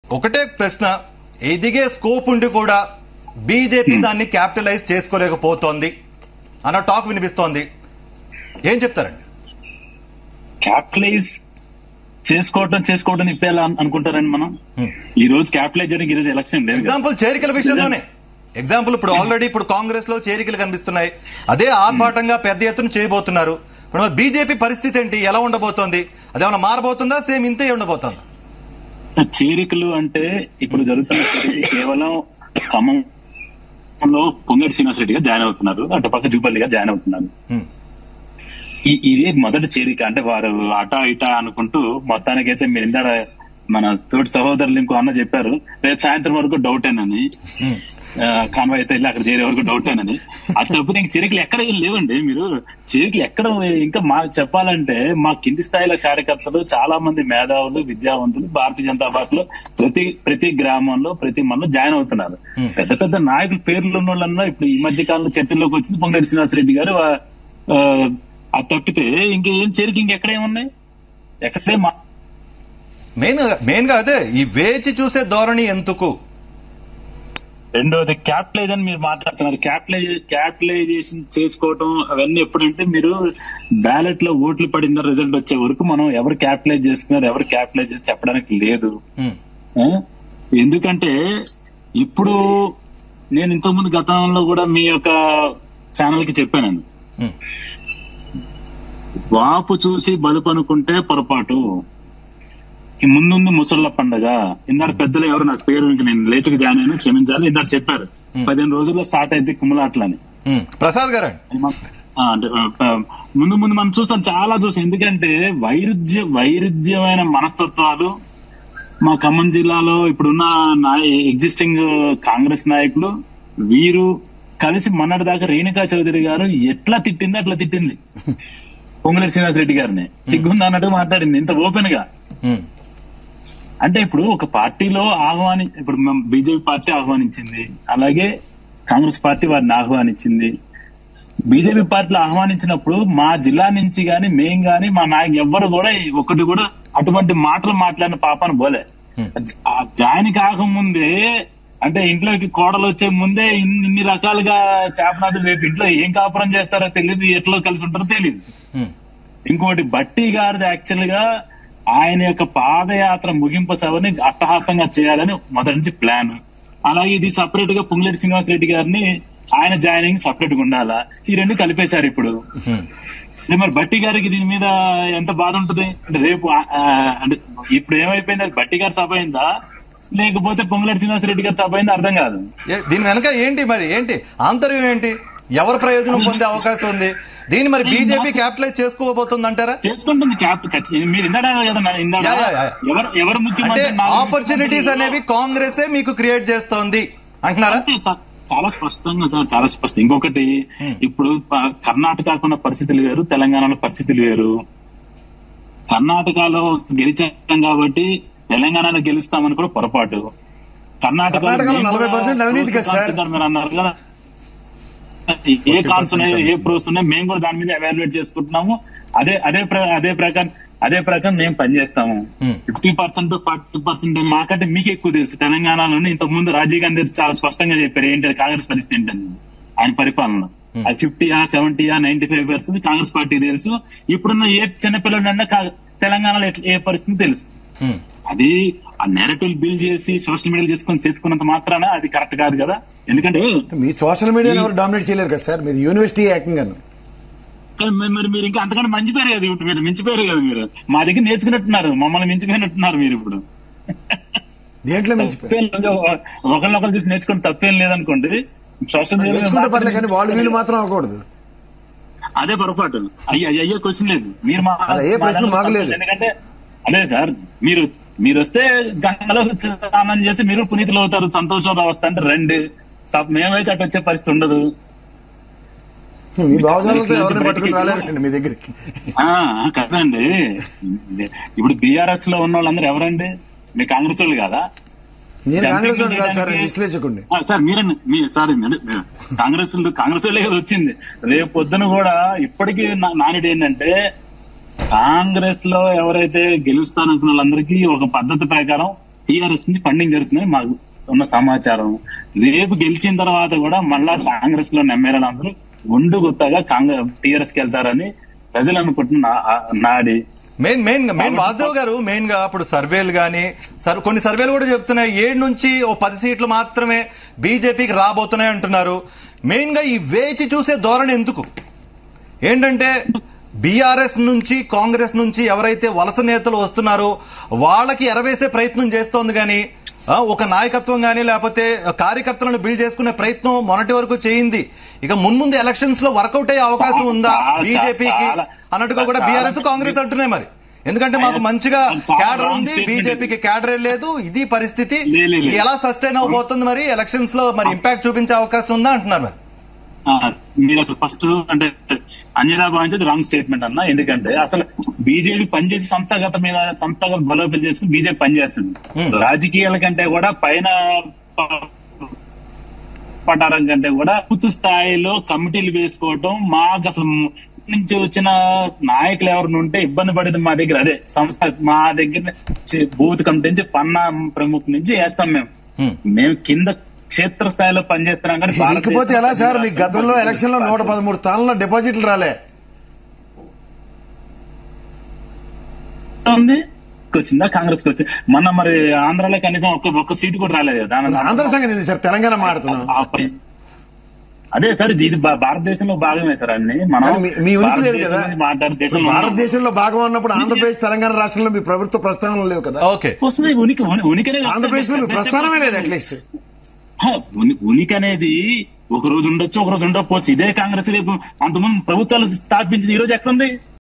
ఒకటే ప్రశ్న ఎదిగే స్కోప్ ఉండి కూడా బీజేపీ దాన్ని క్యాపిటలైజ్ చేసుకోలేకపోతోంది అన్న టాక్ వినిపిస్తోంది ఏం చెప్తారండి క్యాపిటలైజ్ చేసుకోవటం చేసుకోవటం ఇప్పేలా అను- అనుకుంటారండి మనం Hmm. ఈ రోజు క్యాపిటలైజ్ జరిగి ఈ రోజు ఎలక్షన్ లేదు కదా. ఎగ్జాంపుల్ చేరికల విషయంలోనే ఎగ్జాంపుల్ ఇప్పుడు ఆల్రెడీ ఇప్పుడు కాంగ్రెస్ లో చేరికలు కనిపిస్తున్నాయి అదే ఆర్భాటంగా పెద్ద ఎత్తున చేయబోతున్నారు ఇప్పుడు మరి బీజేపీ పరిస్థితి ఏంటి ఎలా ఉండబోతోంది అదేమన్నా మారబోతుందా సేమ్ ఇంతే ఉండబోతుందా సార్, చేరికలు అంటే ఇప్పుడు జరుగుతున్న చేరిక కేవలం ఖమ్మంలో పొంగడి శ్రీనివాస్ రెడ్డి గారు జాయిన్ అవుతున్నారు అటుపక్క జూపల్లి గారు జాయిన్ అవుతున్నారు హ్మ్. ఈ- ఇదే మొదటి చేరిక అంటే వారు అటా ఇటా అనుకుంటూ మొత్తానికైతే మీరు ఇందాక మన తోటి సహోదరులు ఇంకో అన్న చెప్పారు రేపు సాయంత్రం వరకు డౌటేనని హ్మ్. కాన్వాయ్ అయితే వెళ్ళి అక్కడ చేరే వరకు డౌటేనని అట్లప్పుడు ఇంక చేరికలు ఎక్కడ ఏం లేవండి మీరు చేరికలు ఎక్కడ ఇంకా మా చెప్పాలంటే మా కింది స్థాయిల కార్యకర్తలు చాలా మంది మేధావులు విద్యావంతులు భారతీయ జనతా పార్టీలో ప్రతి ప్రతి గ్రామంలో ప్రతి మనలో జాయిన్ అవుతున్నారు Hmm. పెద్ద పెద్ద నాయకులు పేర్లు ఉన్న వాళ్ళన్నా ఇప్పుడు ఈ మధ్య కాలంలో చర్చల్లోకి వచ్చింది పొంగరెడ్డి శ్రీనివాసరెడ్డి గారు ఆ, ఆ, అది తప్పితే ఇంకేం చేరిక ఇంకెక్కడే ఉన్నాయి ఎక్కడే మా మెయిన్ మెయిన్ గా అదే ఈ వేచి చూసే ధోరణి ఎందుకు రెండోది క్యాపిటలైజ్ అని మీరు మాట్లాడుతున్నారు క్యాపిటలైజ్ క్యాపిటలైజేషన్ చేసుకోవటం అవన్నీ ఎప్పుడంటే మీరు బ్యాలెట్ లో ఓట్లు పడిన రిజల్ట్ వచ్చే వరకు మనం ఎవరు క్యాపిటలైజ్ చేసుకున్నారు ఎవరు క్యాపిటలైజ్ చేసి చెప్పడానికి లేదు హ్మ్. ఆ? ఎందుకంటే ఇప్పుడు నేను ఇంతకుముందు గతంలో కూడా మీ యొక్క ఛానల్ కి చెప్పానండి హ్మ్. వాపు చూసి బలుపు అనుకుంటే పొరపాటు ఈ ముందుంది ముసళ్ళ పండగ ఇందాక పెద్దలు ఎవరు నాకు పేరు ఇంక నేను లేటుగా జాయిన్ అయినా క్షమించాలి ఇందాక చెప్పారు Hmm. పదిహేను రోజుల్లో స్టార్ట్ అయితే కుమ్మలాట్లని హ్మ్. ప్రసాద్ గారండి అది మా- ఆ, అంటే ఆ, ఆ, ముందు ముందు మనం చూస్తాం చాలా చూస్తాం ఎందుకంటే వైరుధ్య వైరుధ్యమైన మనస్తత్వాలు మా ఖమ్మం జిల్లాలో ఇప్పుడున్న ఎగ్జిస్టింగ్ కాంగ్రెస్ నాయకులు వీరు కలిసి మొన్నటి దాకా రేణుకా చౌదరి గారు ఎట్లా తిట్టింది అట్లా తిట్టింది పొంగులేటి శ్రీనివాస్ రెడ్డి గారిని సిగ్గుంది అన్నట్టు మాట్లాడింది ఇంత ఓపెన్ గా హ్మ్. అంటే ఇప్పుడు ఒక పార్టీలో ఆహ్వాని ఇప్పుడు బీజేపీ పార్టీ ఆహ్వానించింది అలాగే కాంగ్రెస్ పార్టీ వారిని ఆహ్వానించింది బీజేపీ పార్టీలో ఆహ్వానించినప్పుడు మా జిల్లా నుంచి గాని మేం గాని మా నాయకు ఎవ్వరు కూడా ఒకటి కూడా అటువంటి మాటలు మాట్లాడిన పాపాను పోలే Hmm. ఆ జాయిన్ కాకముందే అంటే ఇంట్లోకి కోడలు వచ్చే ముందే ఇన్ని ఇన్ని రకాలుగా శాపనాథులు రేపు ఇంట్లో ఏం కాపురం చేస్తారో తెలియదు ఎట్లా కలిసి ఉంటారో తెలియదు హ్మ్. ఇంకోటి బట్టి గారిది యాక్చువల్ గా ఆయన యొక్క పాదయాత్ర ముగింపు సభని అట్టహాసంగా చేయాలని మొదటి నుంచి ప్లాన్ అలాగే ఇది సపరేట్ గా పొంగులేటి శ్రీనివాస్ రెడ్డి గారిని ఆయన జాయినింగ్ సపరేట్ గా ఉండాలా ఈ రెండు కలిపేశారు ఇప్పుడు హ్మ్. అంటే మరి బట్టి గారికి దీని మీద ఎంత బాధ ఉంటుంది అంటే రేపు ఆ, ఆ, అంటే ఇప్పుడు ఏమైపోయింది అది బట్టి గారి సభ అయిందా లేకపోతే పొంగులేటి శ్రీనివాస్ రెడ్డి గారి సభ అయిందా అర్థం కాదు ఏ- దీని వెనక ఏంటి మరి ఏంటి ఆంతర్యం ఏంటి ఎవరు ప్రయోజనం పొందే అవకాశం ఉంది దీన్ని మరి బీజేపీ క్యాపిటలైజ్ చేసుకోబోతుంది అంటారా చేసుకుంటుంది క్యాప్ ఖచ్చితంగా. మీరు ఇందాక కదా నా- ఇందాక యా, యా, యా. ఎవరు ఎవరు అంటే ముఖ్యమంత్రి నాలుగు ఆపర్చునిటీస్ ముఖ్యమంత్రులు- అనేవి కాంగ్రెసే మీకు క్రియేట్ చేస్తోంది అంటున్నారా అంటే చా- చాలా స్పష్టంగా సార్ చాలా స్పష్టం ఇంకొకటి Hmm. ఇప్పుడు ప- కర్ణాటకకు ఉన్న పరిస్థితులు వేరు తెలంగాణలో పరిస్థితులు వేరు కర్ణాటకలో గెలిచాం కాబట్టి తెలంగాణలో గెలుస్తామని కూడా పొరపాటు కర్ణాటకలో కర్ణాటకలో మేము 40% కూడా అవినీతి కదా pros సార్? consider మీరు అన్నారు కదా ఏ కాన్స్ ఉన్నాయి ఏ ప్రోస్ ఉన్నాయి మేము కూడా దాని మీద ఎవాల్యుయేట్ చేసుకుంటున్నాము అదే అదే ప్ర- అదే ప్రకారం అదే ప్రకారం మేము పనిచేస్తాము Hmm. Fifty percent forty percent మాకంటే మీకే ఎక్కువ తెలుసు తెలంగాణలోనే ఇంతకు ముందు రాజీవ్ గాంధీ చాలా స్పష్టంగా చెప్పారు ఏంటి కాంగ్రెస్ పరిస్థితి ఏంటని ఆయన పరిపాలన అది ఫిఫ్టీయా సెవెంటీయా ninety five percent Congress party తెలుసు ఇప్పుడున్న ఏ చిన్నపిల్లడన్నా కా- తెలంగాణలో ఎట్ల- ఏ పరిస్థితి తెలుసు హ్మ్. అది ఆ నేరేటివ్ బిల్డ్ చేసి సోషల్ మీడియా చేసుకొని చేసుకున్నంత మాత్రాన అది కరెక్ట్ కాదు కదా ఎందుకంటే మీ సోషల్ మీడియాని ఎవరు డామినేట్ చేయలేరు కదా సార్ మీరు యూనివర్సిటీ యాక్టింగ్ అని కానీ మరి- మరి మీరు ఇంకా అంతకంటే మంచిపోయారు కదా ఇప్పుడు మీరు మించిపోయారు కదా మీరు మా దగ్గర నేర్చుకున్నట్టున్నారు మమ్మల్ని మించిపోయినట్టున్నారు మీరు ఇప్పుడు దేంట్లో మించిపోయారు తప్పేం లేదు. ఒకరినొకరు చూసి నేర్చుకుని తప్పేం లేదనుకోండి సోషల్ నేర్చుకుంటే పర్లేదు కానీ వాళ్ళు వీళ్ళు మాత్రం అవ్వకూడదు అదే పొరపాటు అయ్యి అయ్యి అయ్యే క్వశ్చన్ లేదు మీరు మా అదే, ఏ ప్రశ్న మా మాకు లేదు. ఎందుకంటే అదే సార్ మీరు మీరు వస్తే గంగలో స్నానం చేసి మీరు పునీతులు అవుతారు సంతోషంలో వస్తా అంటే రండి తప్ప- మేమైతే అటు వచ్చే పరిస్థితి ఉండదు మీ భావజాలతో ఎవరిని పట్టుకుని రాలేరండి మీ దగ్గరికి ఆ కదండి ఇప్పుడు బీఆర్ఎస్ లో ఉన్న వాళ్ళందరూ ఎవరండి మీ కాంగ్రెస్ వాళ్ళు కాదా నేను జంపింగ్ కాంగ్రెస్ వాడిని కాదు సార్ చేయడానికి- విశ్లేషకుడిని ఆ, సార్ మీరండి మీ సారీ మీ- మీ- కాంగ్రెస్ కాంగ్రెస్ వాళ్ళే కదా వచ్చింది రేపు పొద్దున కూడా ఇప్పటికీ నా- నానుడి ఏంటంటే కాంగ్రెస్ లో ఎవరైతే గెలుస్తాననుకున్న వాళ్ళందరికీ ఒక పద్ధతి ప్రకారం టీఆర్ఎస్ నుంచి ఫండింగ్ జరుగుతుందని మాకు ఉన్న సమాచారం రేపు గెలిచిన తర్వాత కూడా మళ్ళా కాంగ్రెస్ లో ఎమ్మెల్యేలు అందరూ ఉండు గుత్తగా కాంగ్రెస్ టీఆర్ఎస్ కి వెళ్తారని ప్రజలు అనుకుంటున్న నా- నాడి మెయిన్ మెయిన్ గా మెయిన్ వాసుదేవ్ గారు మెయిన్ గా ఇప్పుడు సర్వేలు గానీ సర్- కొన్ని సర్వేలు కూడా చెప్తున్నాయి ఏడు నుంచి ఓ పది సీట్లు మాత్రమే బీజేపీకి రాబోతున్నాయి అంటున్నారు మెయిన్ గా ఈ వేచి చూసే ధోరణి ఎందుకు ఏంటంటే బీఆర్ఎస్ నుంచి కాంగ్రెస్ నుంచి ఎవరైతే వలస నేతలు వస్తున్నారో వాళ్ళకి ఎరవేసే ప్రయత్నం చేస్తోంది కానీ ఆ, ఒక నాయకత్వం గానీ లేకపోతే కార్యకర్తలను బిల్డ్ చేసుకునే ప్రయత్నం మొన్నటి వరకు చేయింది ఇక మున్ముందు ఎలక్షన్స్ లో వర్కౌట్ అయ్యే అవకాశం ఉందా చాలా, బీజేపీకి చాలా, అన్నట్టుగా కూడా చాలా బీఆర్ఎస్ కాంగ్రెస్ అంటున్నాయి మరి ఎందుకంటే మాకు మంచిగా చాలా క్యాడర్ wrong ఉంది statement బీజేపీకి క్యాడర్ లేదు ఇది పరిస్థితి లే, లే, లే. ఎలా సస్టైన్ అవబోతుంది మరి ఎలక్షన్స్ లో మరి ఇంపాక్ట్ చూపించే అవకాశం ఉందా అంటున్నారు మరి ఆ, మీరు అసలు ఫస్ట్ అంటే అంజనా భావించేది రాంగ్ స్టేట్మెంట్ అన్న ఎందుకంటే అసలు బీజేపీ పనిచేసి సంస్థాగత మీద సంస్థాగత బలోపేతం చేసుకుని బీజేపీ పనిచేస్తుంది Hmm. రాజకీయాల కంటే కూడా పైన ప- పటారం కంటే కూడా పూర్తి స్థాయిలో కమిటీలు వేసుకోవటం మాకు అసలు నుంచి వచ్చిన నాయకులు ఎవరిని ఉంటే ఇబ్బంది పడేది మా దగ్గర అదే సంస్థ మా దగ్గర నుంచి బూత్ కమిటీ నుంచి పన్నా ప్రముఖ నుంచి వేస్తాం మేము Hmm. మేము కింద క్షేత్ర స్థాయిలో పనిచేస్తున్నాం కానీ ఇకపోతే ఎలా సార్ మీ భారతదేశంలో గతంలో ఎలక్షన్ లో నూట పదమూడు స్థానాల్లో డిపాజిట్లు రాలే ఉంది వచ్చిందా కాంగ్రెస్ కి వచ్చి మొన్న మరి ఆంధ్రాలో కనీసం ఒక్క ఒక్క సీటు కూడా రాలేదు కదా దాని- ఆంధ్ర సంగతి ఇది సార్ తెలంగాణ మాడుతున్నాం ఆ పై- అదే సార్ ఇది భా- భారతదేశంలో భాగమే సార్ అన్ని మనం కానీ మీ- మీ ఉనికి లేదు కదా భారతదేశం నుంచి మాట్లాడే దేశంలో ఉన్నాం. భారతదేశంలో భాగం ఉన్నప్పుడు ఆంధ్రప్రదేశ్ తెలంగాణ రాష్ట్రంలో మీ ప్రభుత్వ ప్రస్థానం లేవు కదా ఓకే వస్తుంది ఉనికి ఉని- ఉనికనే ఆంధ్రప్రదేశ్ లో మీ ప్రస్థానమే లేదు అట్లీస్ట్ హ, ఉని- ఉనికి అనేది ఒక రోజు ఉండొచ్చు ఒక రోజు ఉండకపోవచ్చు ఇదే కాంగ్రెస్ రేపు అంతకుముందు ప్రభుత్వాలు స్థాపించింది ఈ రోజు ఎక్కడుంది